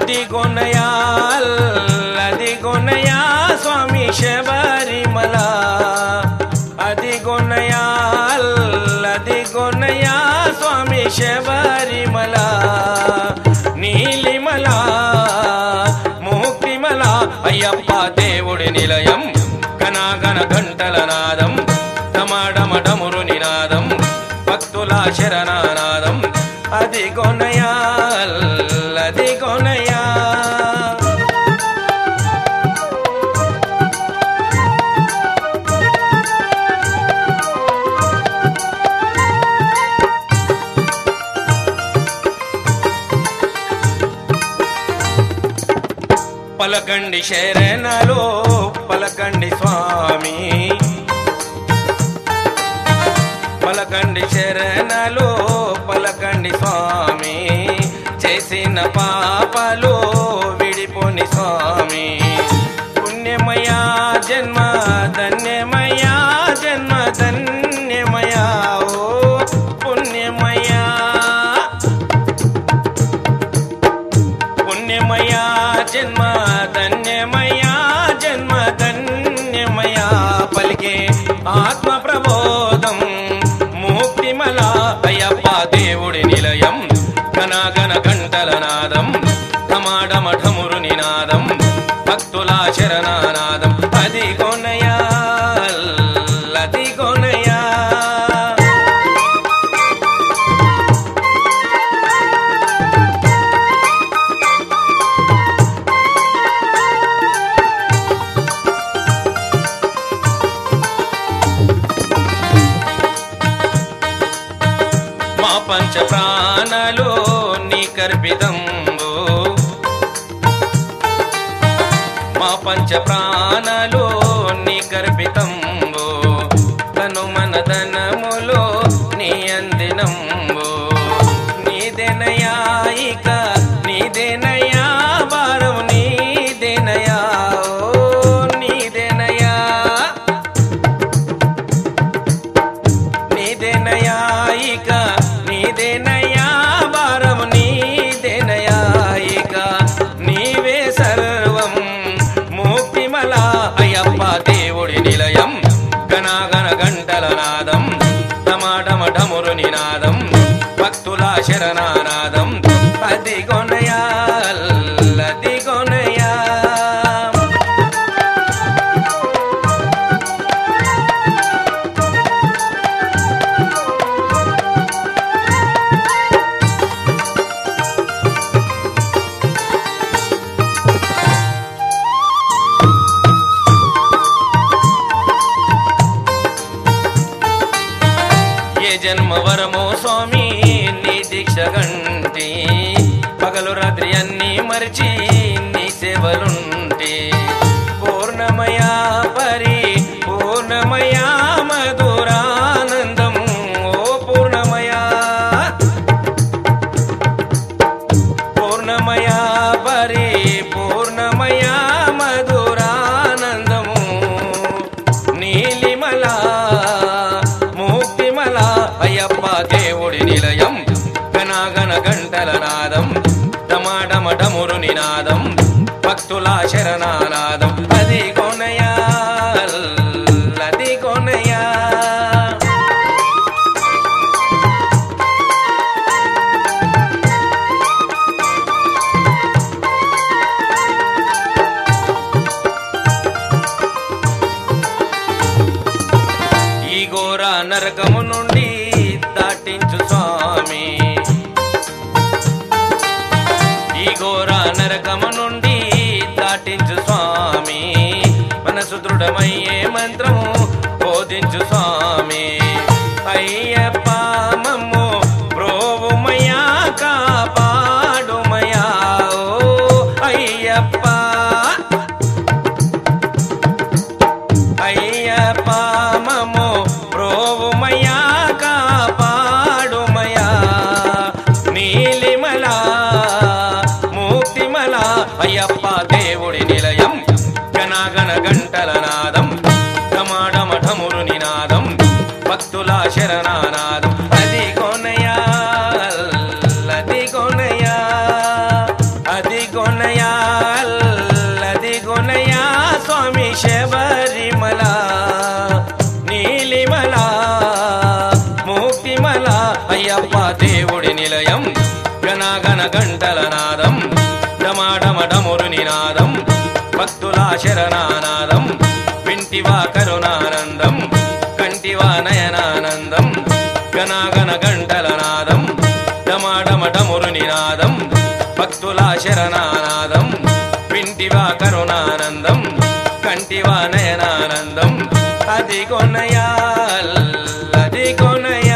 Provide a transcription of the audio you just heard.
అది గొనయా అది గొనయా స్వామి శబరిమల అది గొనయా అది గొనయా స్వామి శబరిమల నీలిమల ముక్తిమల అయ్యప్ప దేవుడి నిలయం గణగణ గంటల నాదం డమడమడమురు నినాదం భక్తుల శరణానాదం అది గొనయా అది గొనయా పలకండి శరణలో పలకండి స్వామి పలకండి శరణలో పలకండి స్వామి చేసిన పాపలు విడిపోని స్వామి పుణ్యమయా జన్మ ధన్యమయా జన్మ ధన్యమయా ఓ పుణ్యమయా పుణ్యమయా జన్మ ధన్యమయా జన్మ ధన్యమయా పలికే ఆత్మ ప్రబోధం ముక్తిమల అయ్యప్ప దేవుడి నిలయం గణగణ గంటల నాదం ఢమాడమఠమురు నినాదం భక్తుల శరణానాదం అది కొనయా అది కొనయా మా పంచ ప్రాణలో నీ కర్పితంబు మా పంచ ప్రాణలో నీ కర్పితంబు తను మన ధనములో నీ అందినంబు నీదెనయా ఇక నీదెనయా భారం నీదెనయా ఓ నీదెనయా నీదేనయా ఇక నీదేనయా భారం నీదేనయా ఇక నీవే సర్వం ముక్తిమల అయ్యప్ప దేవుడి నిలయం గణగణ గంటల నాదం డమడమ ఢమురు నినాదం భక్తుల శరణానాదం అది కొనయా అది కొనయా ఏ జన్మ వరమో స్వామి నీ దీక్ష గంటి పగలు రాత్రి అన్ని మరిచి నీ సేవలుంటి పూర్ణమయా పరి పూర్ణమయా మధురానందం ఓ పూర్ణమయా పూర్ణమయా పరి పూర్ణమయా మధురానందము నీలిమల ముక్తిమల అయ్యప్ప దేవుడి నిలయం గణగణ గంటల నాదం డమాడమ డమురు నినాదం భక్తుల శరణానాదం అది కొనయా అది కొనయా ఈ ఘోర నరకము నుండి దాటించు స్వామి ఈ ఘోర నరకము నుండి దాటించు స్వామి మనసు దృఢమయ్యే మంత్రము బోధించు స్వామి అయ్యప్ప మమ్ము ప్రోవుమయా కాపాడుమయా ఓ అయ్యప్ప అయ్యప్ప మము ప్రోవుమయా కాపాడుమయా నీలిమల ముక్తిమల అయ్యప్ప దేవుడి నిలయం గణగణ గంటల నాదం డమాడమఠమురు నినాదం భక్తుల శరణానాదం అది కొనయా అది కొనయా అది కొనయా శరణానాదం వింటివా కరుణానందం కంటివా నయనానందం గనాగన గంటల నాదం డమాడమ డమురు నినాదం భక్తుల శరణానాదం వింటివా కరుణానందం కంటివా నయనానందం అది కొనయాల్ అది కొనయాల్